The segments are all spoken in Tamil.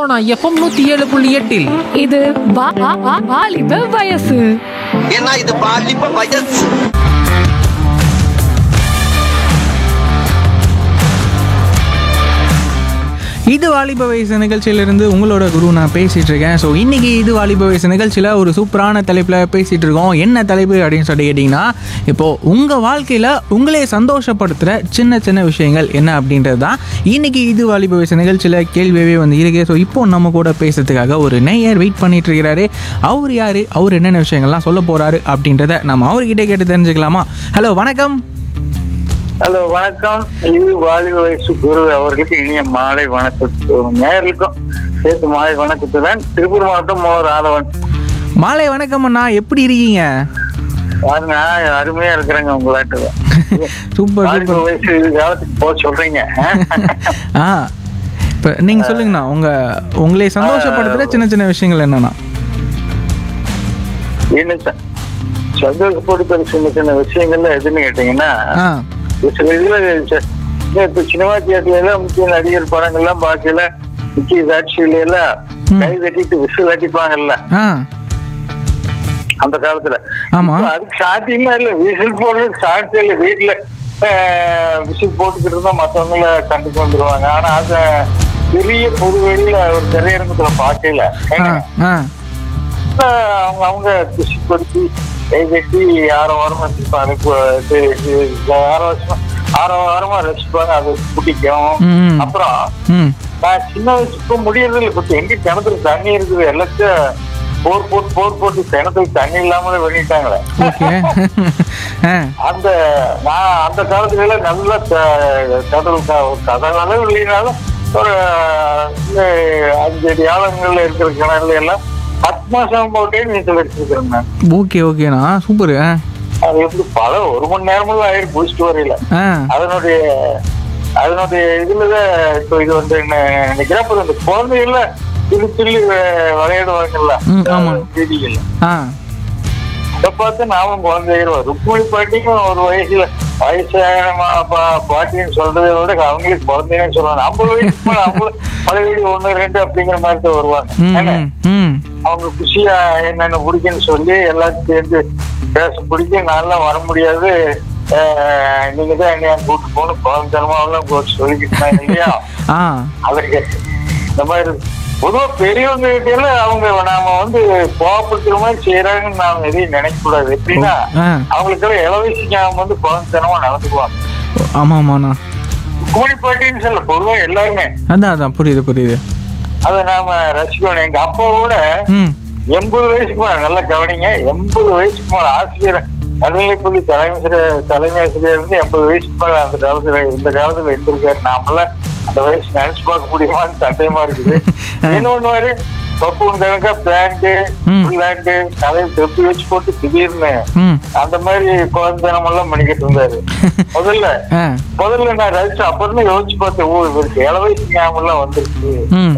சோனா எஃப்எம் நூத்தி ஏழு புள்ளி எட்டில் இது வா- வா- வா- வாலிப வயசு ஏன்னா இது பாலிப்ப வயசு இது வாலிப வயசு நிகழ்ச்சியிலிருந்து உங்களோட குரு நான் பேசிட்டு இருக்கேன் ஸோ இன்னைக்கு இது வாலிப வயசு நிகழ்ச்சியில் ஒரு சூப்பரான தலைப்பில் பேசிட்டு இருக்கோம் என்ன தலைப்பு அப்படின்னு சொல்லி கேட்டிங்கன்னா இப்போ உங்கள் வாழ்க்கையில் உங்களே சந்தோஷப்படுத்துகிற சின்ன சின்ன விஷயங்கள் என்ன அப்படின்றது தான் இன்னைக்கு இது வாலிப வயசு நிகழ்ச்சியில் கேள்வியவே வந்து இருக்கு ஸோ இப்போ நம்ம கூட பேசுறதுக்காக ஒரு நேயர் வெயிட் பண்ணிட்டு இருக்கிறாரு அவர் யாரு அவர் என்னென்ன விஷயங்கள்லாம் சொல்ல போறாரு அப்படின்றத நம்ம அவர்கிட்ட கேட்டு தெரிஞ்சுக்கலாமா ஹலோ வணக்கம் ஹலோ வணக்கம் இது வாலிப வயசு குரு அவர்களுக்கு இனிய மாலை வணக்கத்து நேர்களுக்கும் சேர்த்து மாலை வணக்கத்துடன் திருப்பூர் மாவட்டம் மோ ராதவன் மாலை வணக்கம் அண்ணா எப்படி இருக்கீங்க பாருங்க அருமையா இருக்கிறேங்க உங்களாட்டு சூப்பர் வாலிப சூப்பர் வயசு இது காலத்துக்கு போக சொல்றீங்க ஆ இப்போ நீங்கள் சொல்லுங்கண்ணா உங்கள் உங்களை சந்தோஷப்படுத்துகிற சின்ன சின்ன விஷயங்கள் என்னண்ணா என்ன ச- சந்தோஷப்படுத்துற சின்ன சின்ன விஷயங்கள்ல எதுன்னு கேட்டீங்கன்னா ஆ சில இதுல ச- இப்ப சினிமா தியேட்டர்ல எல்லாம் முக்கிய நடிகர் படங்கள்லாம் பார்க்கல முக்கிய காட்சியில எல்லாம் கை தட்டிட்டு விசில் அடிப்பாங்கல்ல ஆ அந்த காலத்துல ஆமா. இப்ப அதுக்கு சாத்தியமா இல்ல விசில் போடுறது சாத்தியம் இல்ல வீட்டுல விசில் போட்டுக்கிட்டு இருந்தா மத்தவங்கள கண்டுக்கு வந்துருவாங்க ஆனா அத பெரிய பொது வெளியில ஒரு திரையரங்கத்துல பார்க்கல ஆ ஆ அவங்க அவங்க குஷிப்படுத்தி கை கட்டி ஆறு வாரமா ரசிப்பாங்க ஆறு வருஷமா ஆறு வாரமா ரசிப்பாங்க அது பிடிக்கும் ம். அப்புறம் ம் நான் சின்ன வயசுக்கு முடியறது இல்லை இப்ப எங்க கிணத்துல தண்ணி இருக்குது எல்லாத்தையும் போர் போட்டு போர் போட்டு கிணத்துல தண்ணி இல்லாமலே பண்ணிட்டாங்களே ஓகே ஆ அந்த நான் அந்த காலத்துல எல்லாம் நல்ல த- கடல் க- கடல் அளவு இல்லைனாலும் ஒரு அஹ், அஞ்சு அடி ஆழங்கள்ல இருக்கிற கிணறுல எல்லாம் பத்து மாசம் போட்டே நீச்சல் அடிச்சிருக்கிறேன் நான் ஓகே ஓகேண்ணா சூப்பர் ஆ அது எப்படி பல ஒரு மணி நேரமெல்லாம் ஆயிரம் குளிச்சுட்டு வரையில ஆ அதனுடைய அதனுடைய இதுலதான் இப்போ இது வந்து என்ன நினைக்கிறேன் அப்புறம் இந்த குழந்தைகள்ல துள்ளி துள்ளி வி- விளையாடுவாங்கல்ல ம், ஆமா. வீதிகள்ல ஆ அதை பார்த்து நாமும் குழந்தைகள் ருக்மணி பாட்டிக்கும் ஒரு வயசுல வயசான பா- பாட்டின்னு சொல்றதை விட அவங்களுக்கு குழந்தைன்னு சொல்லுவாங்க ஐம்பது வயசுக்கு மேல அவங்களும் பழைய ஒண்ணு ரெண்டு அப்படிங்கிற மாதிரி தான் வருவாங்க ம் ஏன்னா, ம், ம் அவங்க குஷியா என்னென்ன பிடிக்குன்னு சொல்லி எல்லாரும் சேர்ந்து பேச பிடிக்கும் நல்லா வர முடியாது அஹ், நீங்க தான் என்னைய கூட்டு போகணும் குழந்தைத்தனமா எல்லாம் போட்டு சொல்லிக்கிட்டு இருந்தாங்க இல்லையா ஆ அதற்கு இந்த மாதிரி பொதுவா பெரியவங்க கிட்ட எல்லாம் அவங்க நாம வந்து கோவப்படுத்துற மாதிரி செய்யறாங்கன்னு நாம எதையும் நினைக்க கூடாது எப்படின்னா ஆ அவங்களுக்கெல்லாம் இளவயசுக்கு அவங்க வந்து குழந்தைத்தனமா நடந்துக்குவாங்க ஆமாம் ஆமாண்ணா கூலி பாட்டின்னு சொல்ல பொதுவா எல்லாருமே அதான் அதான் புரியுது புரியுது அதை நாம ரசிக்கணும் எங்க அப்பாவோட ம் எண்பது வயசுக்கு மேல நல்லா கவனிங்க எண்பது வயசுக்கு மேல ஆசிரியர் நடுநிலைப்பள்ளி தலைமை தலைமை ஆசிரியர் இருந்து எண்பது வயசுக்கு மேல அந்த காலத்துல இந்த காலத்துல இருந்திருக்காரு நாமெல்லாம் அந்த வயசு நினைச்சு பார்க்க முடியுமான்னு சந்தேகமா இருக்குது இன்னொன்னு மாதிரி பப்புன் கணக்கா பேண்ட் ம். பிளாண்ட் தலையை தொப்பி வச்சு போட்டு திடீர்னு ம் அந்த மாதிரி குழந்தைனம் எல்லாம் பண்ணிக்கிட்டு இருந்தாரு முதல்ல ஆ முதல்ல நான் ரசிச்சு அப்புறம் தான் யோசிச்சு பார்த்தேன் ஓ இவருக்கு ஏழு வயசு ஞாபகம் எல்லாம் வந்துருச்சு ம்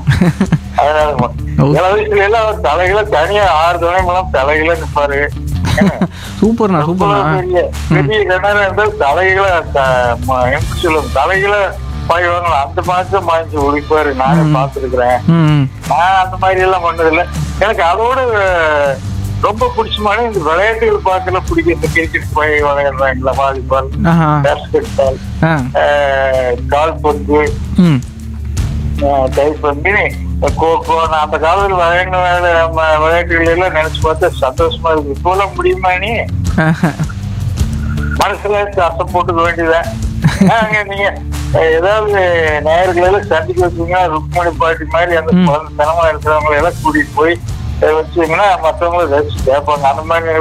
அதனால ஓ. இள வயசுல எல்லாம் அவர் தலைகளை தனியா ஆறு துணைமெல்லாம் தலைகளை நிப்பாரு சூப்பர்ண்ணா சூப்பர்ண்ணா பெரிய பெரிய கிணறு இருந்தால் தலைகளை த- ம- எப்படி சொல்லுவோம் தலைகளை பாய்வாங்களா அந்த மாதிரி மாய்ச்சி ஒழிப்பாரு நானே பார்த்துருக்கிறேன் ம் நான் அந்த மாதிரி எல்லாம் பண்ணதில்லை எனக்கு அதோட அஹ், ரொம்ப பிடிச்சமான இந்த விளையாட்டுகள் பார்க்கல பிடிக்கும் இந்த கிரிக்கெட் போய் விளையாடுறாங்களா வாலிபால் ஆஹா பேஸ்கெட் பால் ஆ கால்பந்து ம் கைப்பந்து கோகோ நான் அந்த காலத்துல விளையாடின வேலை- ம- விளையாட்டுகள் எல்லாம் நினைச்சு பார்த்தா சந்தோஷமா இருக்கு இப்போலாம் முடியுமா நீ ஆஹா. மனசுல அசை போட்டுக்க வேண்டியதான் நாங்க நீங்க அஹ், ஏதாவது நேயர்களை சந்திக்க வச்சீங்கன்னா ருக்மணி பாட்டி மாதிரி அந்த ம். குழந்தை தனமா இருக்கிறவங்களை எல்லாம் கூட்டிட்டு போய் அஹ், வச்சீங்கன்னா மத்தவங்களும் ரசிச்சு கேட்பாங்க அந்த மாதிரி